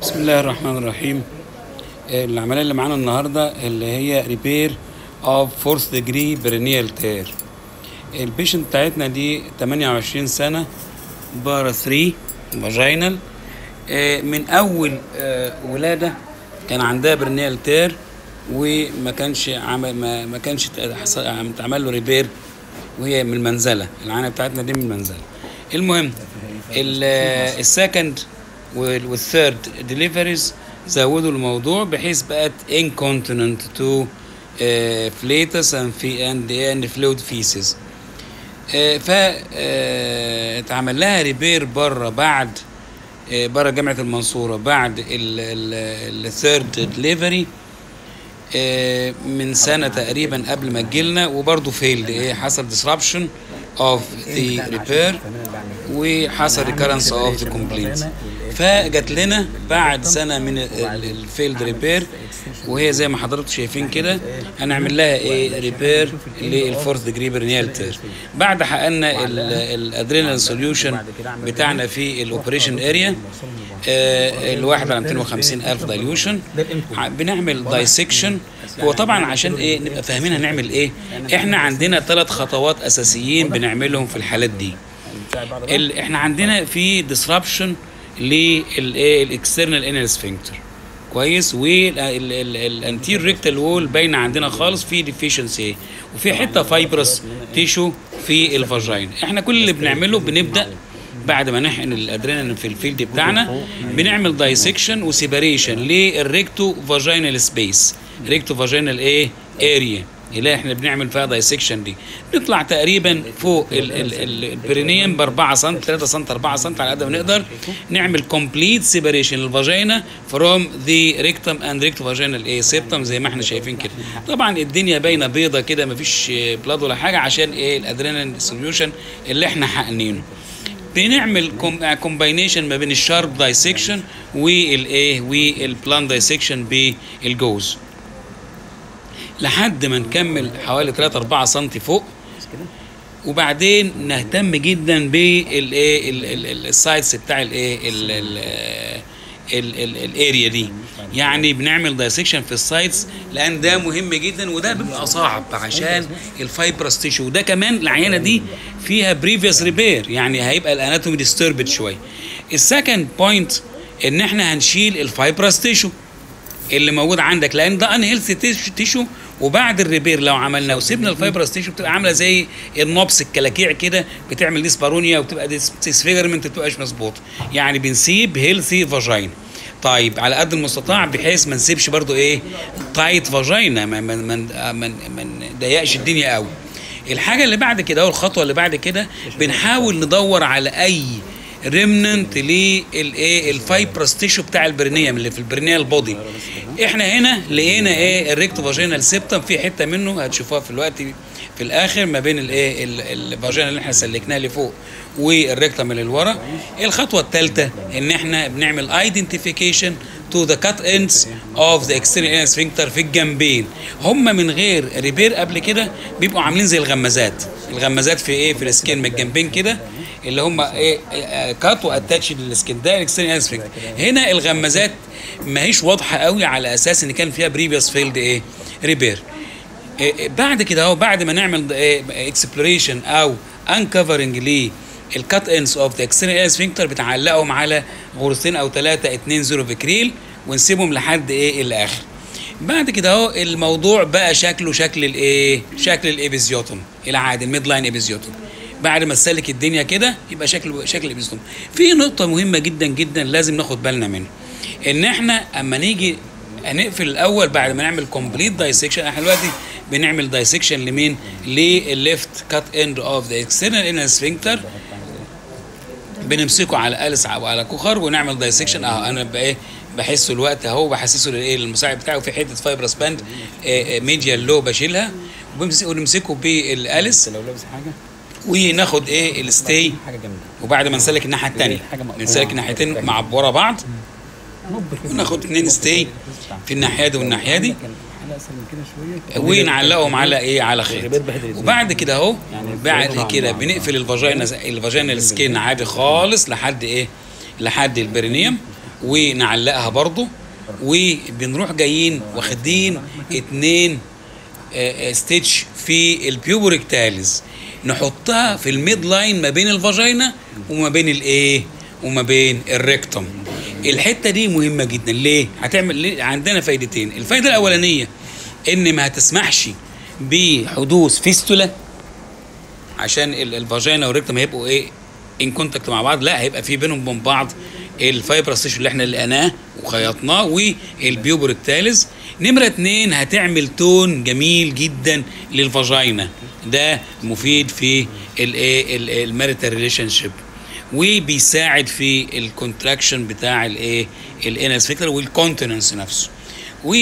بسم الله الرحمن الرحيم العملية اللي معانا النهاردة اللي هي ريبير اوف فورث ديجري برينيال تير البيشنت بتاعتنا دي 28 سنة بارا 3 فاجينال من أول آه، ولادة كان عندها برينيال تير وما كانش عمل ما, ما كانش حصل- عم- اتعمل له ريبير وهي من المنزلة العانة بتاعتنا دي من المنزلة المهم السكند والثيرد ديليفريز زودوا الموضوع بحيث بقت incontinent to فليتس and في and and fluid feces ف آه، اتعمل لها ريبير بره بعد آه، بره جامعه المنصوره بعد الثيرد ديليفري من سنه تقريبا قبل ما تجيلنا وبرضه فيلد ايه حصل disruption of the repair وحصل recurrence of the complaint فجت لنا بعد سنه من الفيلد ريبير وهي زي ما حضراتكم شايفين كده هنعمل لها ايه ريبير للفورث ديجري برينيال تير بعد حققنا الادرينال سوليوشن بتاعنا في الاوبريشن اريا الواحد على 250 الف دايليوشن بنعمل دايسكشن هو طبعا عشان ايه نبقى فاهمين هنعمل ايه احنا عندنا ثلاث خطوات اساسيين بنعملهم في الحالات دي ال... احنا عندنا في ديسربشن للايه الاكسترنال انال سفنكتر كويس والانتير ريكتال وول باينه عندنا خالص في ديفيشنسي وفي حته فايبرس تيشو في الفاجين احنا كل اللي بنعمله بنبدا بعد ما نحقن الادرينالين في الفيلد بتاعنا بنعمل دايسكشن وسيباريشن للريكتو فاجينال سبيس ريكتو فاجينال ايه اريا اللي احنا بنعمل فيها دايسكشن دي نطلع تقريبا فوق البرينيوم ب 4 سم 3 سم 4 سم على قد ما نقدر نعمل كومبليت سيباريشن للفاجينا فروم ذا ريكتم اند ريكتو فاجينال ايه سيبتم زي ما احنا شايفين كده طبعا الدنيا باينه بيضه كده مفيش بلاد ولا حاجه عشان ايه الادرينال سوليوشن اللي احنا حقنينه بنعمل كومباينيشن ما بين الشارب دايسكشن والايه والبلان دايسكشن بالجوز لحد ما نكمل حوالي 3 4 سم فوق وبعدين نهتم جدا بالايه السايتس بتاع الايه الاريا دي يعني بنعمل دايسكشن في السايتس لان ده مهم جدا وده بيبقى صعب عشان الفايبرس تيشو وده كمان العينه دي فيها بريفيوس ريبير يعني هيبقى الاناتومي ديستربد شويه السكند بوينت ان احنا هنشيل الفايبرس تيشو اللي موجود عندك لان ده ان هيلث تيشو وبعد الريبير لو عملنا وسيبنا الفايبرس تيشو بتبقى عامله زي النبس الكلاكيع كده بتعمل ديسبارونيا وبتبقى ديسفيجرمنت بتبقاش مظبوط يعني بنسيب هيلثي فاجين طيب على قد المستطاع بحيث ما نسيبش برضو ايه تايت فاجينا ما ما ما ما, ما نضيقش الدنيا قوي الحاجه اللي بعد كده او الخطوه اللي بعد كده بنحاول ندور على اي ريمننت للايه الفايبرس تيشو بتاع البرينيوم اللي في البرينيال بودي احنا هنا لقينا ايه الريكتو فاجينال سيبتم في حته منه هتشوفوها في الوقت في الاخر ما بين الايه الفاجينا اللي احنا سلكناها لفوق والريكتم اللي لورا الخطوه الثالثه ان احنا بنعمل ايدنتيفيكيشن تو ذا كات اندز اوف ذا اكسترنال سفنكتر في الجنبين هم من غير ريبير قبل كده بيبقوا عاملين زي الغمازات الغمازات في ايه في السكين من الجنبين كده اللي هم ايه كات واتاتش للسكين ده الاكسترنال سفنكتر هنا الغمازات ما هيش واضحه قوي على اساس ان كان فيها بريفيوس فيلد ايه ريبير إيه بعد كده اهو بعد ما نعمل اكسبلوريشن او انكفرنج ليه الكات انس اوف ذا اكسترنال سفنكتر بتعلقهم على غرزتين او ثلاثه 2 0 فيكريل ونسيبهم لحد ايه الاخر بعد كده اهو الموضوع بقى شكله شكل الايه شكل الابيزيوتوم العادي الميد لاين ابيزيوتوم بعد ما تسلك الدنيا كده يبقى شكل شكل الابيزيوتوم في نقطه مهمه جدا جدا لازم ناخد بالنا منها ان احنا اما نيجي هنقفل الاول بعد ما نعمل كومبليت دايسكشن احنا دلوقتي بنعمل دايسكشن لمين للليفت كات اند اوف ذا اكسترنال انال سفنكتر بنمسكه على الس او على كوخر ونعمل دايسكشن اهو انا بقى ايه بحسه الوقت اهو بحسسه للايه للمساعد بتاعه في حته فايبرس باند ميديال لو بشيلها ونمسكه بالالس لو لابس حاجه وناخد ايه الستي حاجه جامده وبعد ما نسلك الناحيه الثانيه حاجة مقطوعة. نسلك الناحيتين مع ورا بعض وناخد اتنين ستي في الناحيه دي والناحيه دي حلقه اسلم كده شويه ونعلقهم على ايه على خيط الرباط بهدل الدنيا. وبعد كده اهو يعني بعد كده بنقفل الفاجينا الفاجينا السكين عادي خالص لحد ايه لحد البرينيوم ونعلقها برضو وبنروح جايين واخدين اتنين آه، آه، ستيتش في البيوبوريكتاليز نحطها في الميد لاين ما بين الفاجينا وما بين الايه وما بين الريكتوم الحته دي مهمه جدا ليه هتعمل ليه؟ عندنا فايدتين الفايده الاولانيه ان ما هتسمحش بحدوث فيستولا عشان ال- الفاجينا والريكتوم هيبقوا ايه ان كونتاكت مع بعض لا هيبقى في بينهم وبين بعض الفايبرس تيشو اللي احنا لقيناه وخيطناه والبيوبوريكتاليز نمرة اتنين هتعمل تون جميل جدا للفاجينا ده مفيد في الايه الماريتال ريليشن شيب وبيساعد في الكونتراكشن بتاع الايه الانس فيكتور والكونتيننس نفسه و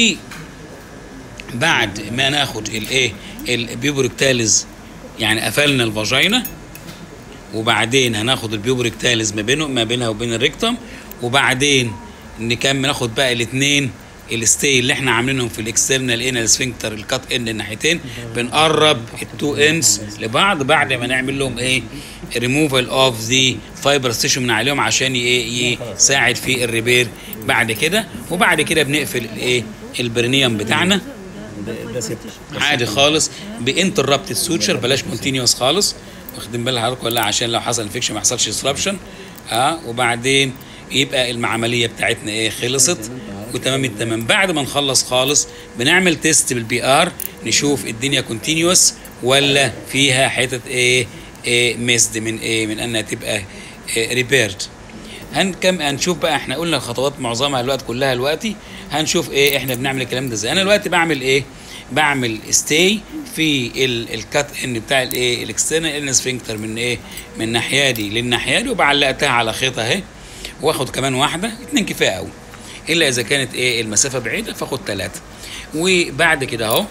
بعد ما ناخد الايه البيوبوريكتاليز يعني قفلنا الفاجينا وبعدين هناخد البيوبوريكتاليز ما بينه ما بينها وبين الريكتوم وبعدين نكمل ناخد بقى الاثنين الستي اللي احنا عاملينهم في الاكسترنال انال سفنكتر الكات ان الناحيتين بنقرب التو انس لبعض بعد ما نعمل لهم ايه ريموفال اوف ذا فايبر ستيشن من عليهم عشان ايه يساعد في الريبير بعد كده وبعد كده بنقفل الايه البرنيوم بتاعنا ده ده سيبت عادي خالص بانتربت سوتشر بلاش كونتينيوس خالص واخدين بالك حضرتك ولا عشان لو حصل انفكشن ما يحصلش ديسربشن اه وبعدين يبقى العمليه بتاعتنا ايه خلصت وتمام التمام بعد ما نخلص خالص بنعمل تيست بالبي ار نشوف الدنيا كونتينيوس ولا فيها حتت ايه, إيه ميسد من ايه من انها تبقى إيه ريبيرد هنكم هنشوف بقى احنا قلنا الخطوات معظمها الوقت كلها دلوقتي هنشوف ايه احنا بنعمل الكلام ده ازاي انا دلوقتي بعمل ايه بعمل ستي في الكات ان بتاع الايه الاكسترنال ان سفنكتر من ايه من الناحيه دي للناحيه دي وبعلقتها على خيط اهي واخد كمان واحده اتنين كفايه قوي الا اذا كانت ايه المسافه بعيده فاخد ثلاثه وبعد كده اهو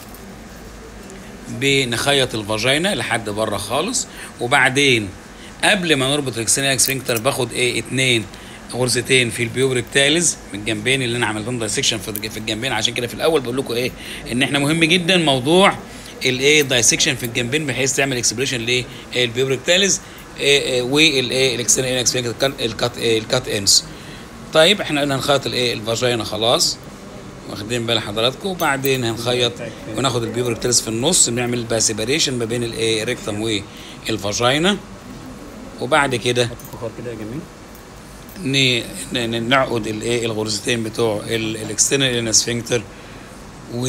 بنخيط الفاجينا لحد بره خالص وبعدين قبل ما نربط الاكسترنال سفنكتر باخد ايه اتنين غرزتين في البيوبريكتاليز من الجنبين اللي انا عملتهم دايسكشن في الجنبين عشان كده في الاول بقول لكم ايه ان احنا مهم جدا موضوع الايه دايسكشن في الجنبين بحيث تعمل اكسبريشن للبيوبريكتاليز والايه الاكسترنال سفنكتر الكات الكات انس طيب احنا قلنا هنخيط الايه الفاجينا خلاص واخدين بال حضراتكم وبعدين هنخيط وناخد البيوبريكتاليز في النص بنعمل بقى سيباريشن ما بين الايه الريكتم والفاجينا وبعد كده فخار كده يا جميل ن- ن- نعقد الايه الغرزتين بتوع الاكسترنال سفنكتر و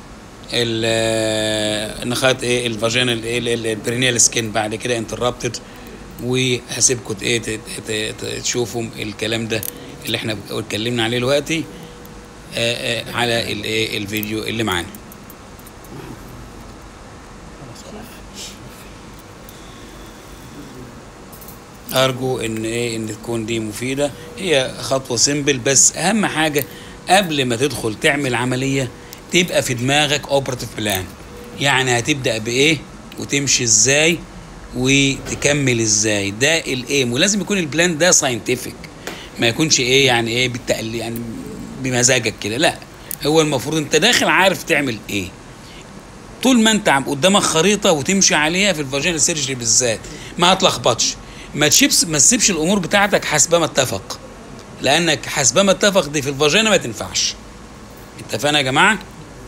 ال- نخيط ايه الفاجينا البرينيال سكين بعد كده انتربتد وهسيبكم ايه ت- ت- ت- تشوفوا الكلام ده اللي احنا اتكلمنا عليه دلوقتي آه، آه، على الايه الفيديو اللي معانا ارجو ان ايه ان تكون دي مفيده هي خطوه سيمبل بس اهم حاجه قبل ما تدخل تعمل عمليه تبقى في دماغك اوبراتيف بلان يعني هتبدا بايه وتمشي ازاي وتكمل ازاي ده الايم ولازم يكون البلان ده ساينتفك ما يكونش ايه يعني ايه بالتقل يعني بمزاجك كده لا هو المفروض انت داخل عارف تعمل ايه طول ما انت عم قدامك خريطه وتمشي عليها في الفاجينال سيرجري بالذات ما هتلخبطش ما تشيبس ما تسيبش الامور بتاعتك حسب ما اتفق لانك حسب ما اتفق دي في الفاجينا ما تنفعش اتفقنا يا جماعه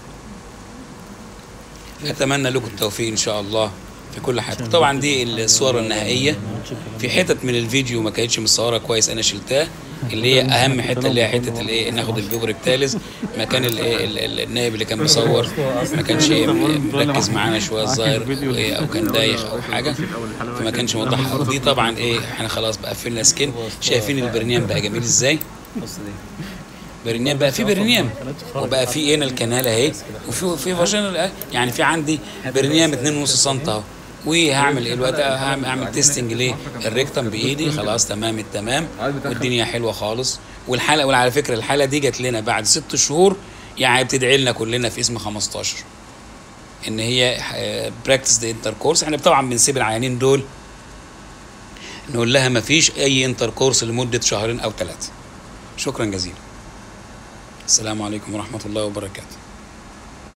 اتمنى لكم التوفيق ان شاء الله في كل حاجه طبعا دي الصور النهائيه في حتت من الفيديو ما كانتش متصوره كويس انا شلتها اللي هي اهم حته اللي هي حته الايه ناخد البيوبريكتاليز مكان الايه ال- ال- النائب اللي كان بيصور ما كانش إيه مركز معانا شويه الظاهر إيه او كان دايخ او حاجه فما كانش موضح أوي. دي طبعا ايه احنا خلاص بقى قفلنا سكين شايفين البرنيام بقى جميل ازاي بص دي برنيام بقى في برنيام وبقى في هنا الكنال اهي وفي في فاجينال يعني في عندي برنيام 2.5 سم اهو وهعمل ايه دلوقتي هعمل اعمل تيستنج للريكتم بايدي خلاص تمام التمام والدنيا حلوه خالص والحلقه وعلى فكره الحاله دي جت لنا بعد ست شهور يعني بتدعي لنا كلنا في اسم 15 ان هي براكتس ذا انتر كورس احنا طبعا بنسيب العيانين دول نقول لها ما فيش اي انتر كورس لمده شهرين او ثلاثه شكرا جزيلا السلام عليكم ورحمه الله وبركاته